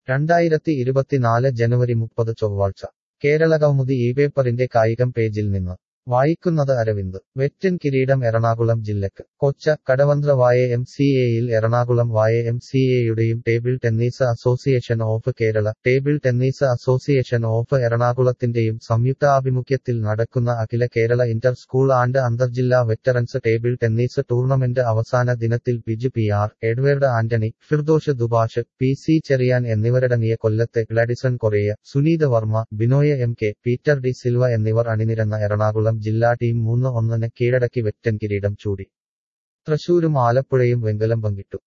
രണ്ടായിരത്തി ഇരുപത്തിനാല് ജനുവരി മുപ്പത് ചൊവ്വാഴ്ച കേരള കൗമുദി ഈ പേപ്പറിന്റെ കായികം പേജിൽ നിന്ന് വായിക്കുന്നത് അരവിന്ദ് വെറ്റൻ കിരീടം എറണാകുളം ജില്ലക്ക് കൊച്ച കടവന്ത്ര വായ എം സി എയിൽ എറണാകുളം വായ എം സി എയുടെയും table tennis association of Kerala table tennis association of എറണാകുളത്തിന്റെയും സംയുക്താഭിമുഖ്യത്തിൽ നടക്കുന്ന അഖില കേരള ഇന്റർ സ്കൂൾ ആൻഡ് അന്തർജില്ലാ വെറ്ററൻസ് ടേബിൾ ടെന്നീസ് ടൂർണമെന്റ് അവസാന ദിനത്തിൽ Biju P R Edward Antony Firdosh Dubash P C Cherian എന്നിവരടങ്ങിയ കൊല്ലത്തെ Gladison Correa Suneetha Varma Binoy M K Peter D Silva എന്നിവർ അണിനിരന്ന എറണാകുളം ജില്ലാ ടീം മൂന്ന് ഒന്നിന് കീഴടക്കി വെറ്റൻ കിരീടം ചൂടി തൃശൂരും ആലപ്പുഴയും വെങ്കലം പങ്കിട്ടു